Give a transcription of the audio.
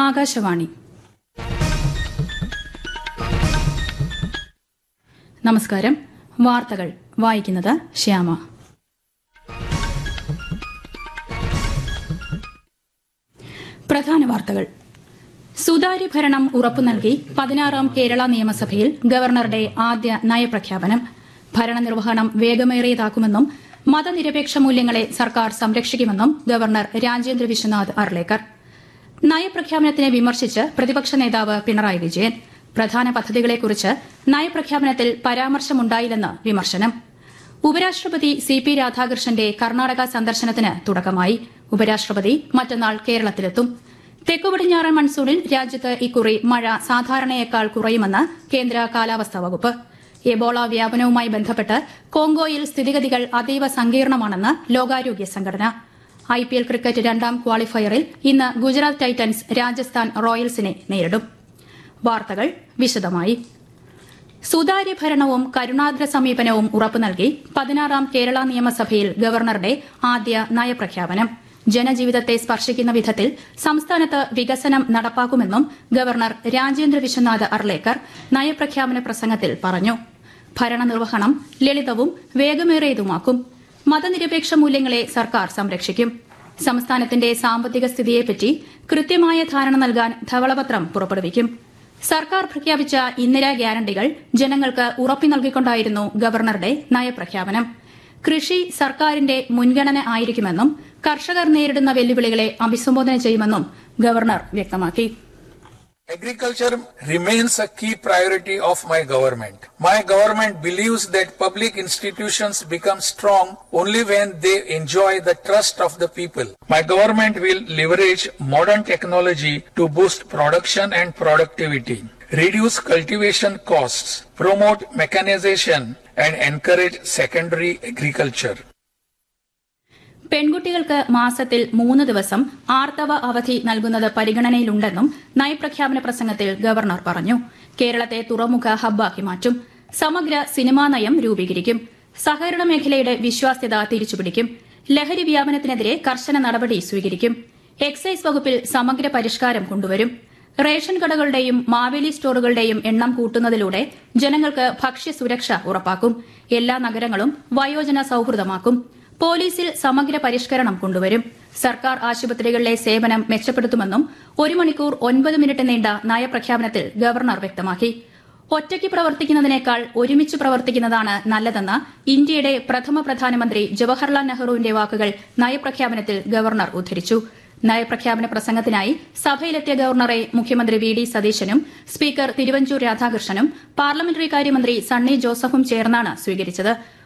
ആകാശവാണി നമസ്കാരം വാർത്തകൾ വായിക്കുന്നത് ശ്യാമ പ്രധാന വാർത്തകൾ സുതാര്യ ഭരണം ഉറപ്പു നൽകി പതിനാറാം കേരള നിയമസഭയിൽ ഗവർണറുടെ ആദ്യ നയപ്രഖ്യാപനം ഭരണനിർവഹണം വേഗമേറിയതാക്കുമെന്നും മതനിരപേക്ഷ മൂല്യങ്ങളെ സർക്കാർ സംരക്ഷിക്കുമെന്നും ഗവർണർ രാജേന്ദ്ര വിശ്വനാഥ് അർലേക്കർ നയപ്രഖ്യാപനത്തിനെ വിമർശിച്ച് പ്രതിപക്ഷ നേതാവ് പിണറായി വിജയൻ പ്രധാന പദ്ധതികളെക്കുറിച്ച് നയപ്രഖ്യാപനത്തിൽ പരാമർശമുണ്ടായില്ലെന്ന് വിമർശനം ഉപരാഷ്ട്രപതി സി പി രാധാകൃഷ്ണന്റെ കർണാടക സന്ദർശനത്തിന് തുടക്കമായി ഉപരാഷ്ട്രപതി മറ്റന്നാൾ കേരളത്തിലെത്തും തെക്കുപടിഞ്ഞാറൻ മൺസൂണിൽ രാജ്യത്ത് ഇക്കുറി മഴ സാധാരണയേക്കാൾ കുറയുമെന്ന് കേന്ദ്ര കാലാവസ്ഥാ വകുപ്പ് എബോള വ്യാപനവുമായി ബന്ധപ്പെട്ട് കോങ്കോയിൽ സ്ഥിതിഗതികൾ അതീവ സങ്കീർണമാണെന്ന് ലോകാരോഗ്യ സംഘടന ഐപിഎൽ ക്രിക്കറ്റ് രണ്ടാം ക്വാളിഫയറിൽ ഇന്ന് ഗുജറാത്ത് ടൈറ്റൻസ് രാജസ്ഥാൻ റോയൽസിനെ നേരിടും വാർത്തകൾ വിശദമായി സുതാര്യ ഭരണവും കരുണാദ്ര സമീപനവും ഉറപ്പു നൽകി പതിനാറാം കേരള നിയമസഭയിൽ ഗവർണറുടെ ആദ്യ നയപ്രഖ്യാപനം ജനജീവിതത്തെ സ്പർശിക്കുന്ന വിധത്തിൽ സംസ്ഥാനത്ത് വികസനം നടപ്പാക്കുമെന്നും ഗവർണർ രാജേന്ദ്ര വിശ്വനാഥ് അർലേക്കർ നയപ്രഖ്യാപന പ്രസംഗത്തിൽ പറഞ്ഞു ഭരണനിർവഹണം ലളിതവും വേഗമേറിയതുമാക്കും മതനിരപേക്ഷ മൂല്യങ്ങളെ സർക്കാർ സംരക്ഷിക്കും സംസ്ഥാനത്തിന്റെ സാമ്പത്തിക സ്ഥിതിയെപ്പറ്റി കൃത്യമായ ധാരണ നൽകാൻ ധവളപത്രം പുറപ്പെടുവിക്കും സർക്കാർ പ്രഖ്യാപിച്ച ഇന്ദിരാ ഗ്യാരണ്ടികൾ ജനങ്ങൾക്ക് ഉറപ്പു നൽകിക്കൊണ്ടായിരുന്നു ഗവർണറുടെ നയപ്രഖ്യാപനം കൃഷി സർക്കാരിന്റെ മുൻഗണന ആയിരിക്കുമെന്നും കർഷകർ നേരിടുന്ന വെല്ലുവിളികളെ അഭിസംബോധന ചെയ്യുമെന്നും ഗവർണർ വ്യക്തമാക്കി Agriculture remains a key priority of my government. My government believes that public institutions become strong only when they enjoy the trust of the people. My government will leverage modern technology to boost production and productivity, reduce cultivation costs, promote mechanization, and encourage secondary agriculture. പെൺകുട്ടികൾക്ക് മാസത്തിൽ മൂന്ന് ദിവസം ആർത്തവ അവധി നൽകുന്നത് പരിഗണനയിലുണ്ടെന്നും നയപ്രഖ്യാപന പ്രസംഗത്തിൽ governor പറഞ്ഞു കേരളത്തെ തുറമുഖ ഹബ്ബാക്കി മാറ്റും സമഗ്ര സിനിമാ നയം രൂപീകരിക്കും സഹകരണ മേഖലയുടെ വിശ്വാസ്യത തിരിച്ചുപിടിക്കും ലഹരി വ്യാപനത്തിനെതിരെ കർശന നടപടി സ്വീകരിക്കും എക്സൈസ് വകുപ്പിൽ സമഗ്ര പരിഷ്കാരം കൊണ്ടുവരും റേഷൻ കടകളുടെയും മാവേലി സ്റ്റോറുകളുടെയും എണ്ണം കൂട്ടുന്നതിലൂടെ ജനങ്ങൾക്ക് ഭക്ഷ്യസുരക്ഷ ഉറപ്പാക്കും എല്ലാ നഗരങ്ങളും വയോജന സൌഹൃദമാക്കും പോലീസിൽ സമഗ്ര പരിഷ്കരണം കൊണ്ടുവരും സർക്കാർ ആശുപത്രികളിലെ സേവനം മെച്ചപ്പെടുത്തുമെന്നും ഒരു മണിക്കൂർ ഒൻപത് മിനിറ്റ് നീണ്ട നയപ്രഖ്യാപനത്തിൽ ഗവർണർ വ്യക്തമാക്കി ഒറ്റയ്ക്ക് പ്രവർത്തിക്കുന്നതിനേക്കാൾ ഒരുമിച്ച് പ്രവർത്തിക്കുന്നതാണ് നല്ലതെന്ന് ഇന്ത്യയുടെ പ്രഥമ പ്രധാനമന്ത്രി ജവഹർലാൽ നെഹ്റുവിന്റെ വാക്കുകൾ നയപ്രഖ്യാപനത്തിൽ ഗവർണർ ഉദ്ധരിച്ചു നയപ്രഖ്യാപന പ്രസംഗത്തിനായി സഭയിലെത്തിയ ഗവർണറെ മുഖ്യമന്ത്രി വി ഡി സതീശനും സ്പീക്കർ തിരുവഞ്ചൂർ രാധാകൃഷ്ണനും പാർലമെന്ററി കാര്യമന്ത്രി സണ്ണി ജോസഫും ചേർന്നാണ് സ്വീകരിച്ചത്